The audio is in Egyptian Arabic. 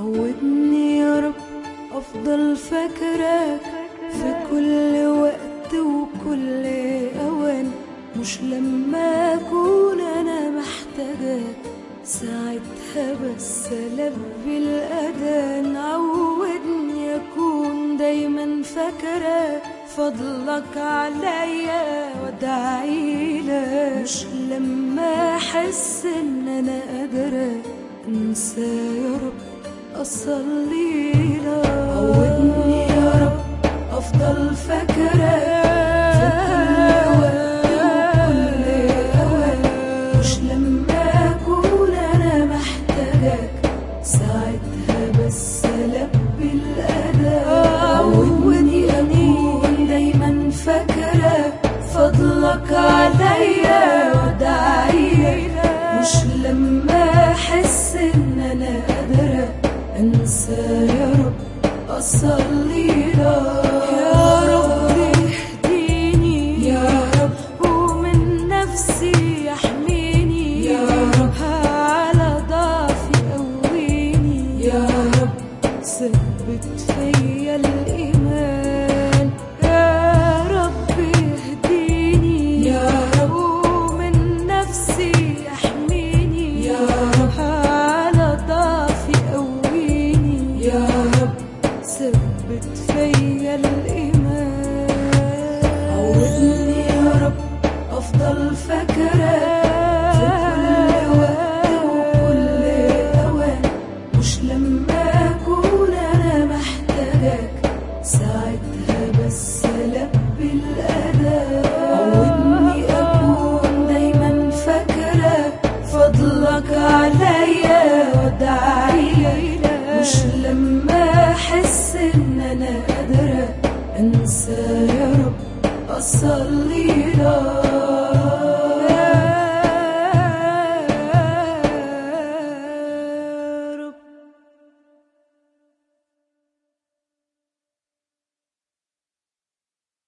عودني يا رب أفضل فاكراك في كل وقت وكل أوان مش لما أكون أنا محتاجاك ساعتها بس ألبي الأذان عودني أكون دايما فاكراك فضلك عليا وادعيلك مش لما أحس إن أنا قادرة انسى يا رب اصلي لك عودني يا رب افضل فاكرك في كل وقت وكل اوان مش لما اكون انا محتاجك ساعتها بس البي الاذان عودني اكون دايما فاكرك فضلك عليا ودعيلك مش لما احس ان انا قادره انسى يا رب اصلي لك يا رب اهديني يا رب ومن نفسي يحميني يا رب على ضعفي قويني يا رب ثبت فيا الايمان يا رب اهديني يا رب ومن نفسي يحميني يا رب على ضعفي قويني يا رب ثبت فيا الايمان عودني يا رب افضل فاكرك في كل وقت وكل اوان مش لما اكون انا محتاجك ساعتها بس البي الاذان عودني اكون دايما فاكرك فضلك عليا ودعيلك مش لما احس ان انا قادره انسى يا رب اصلي لك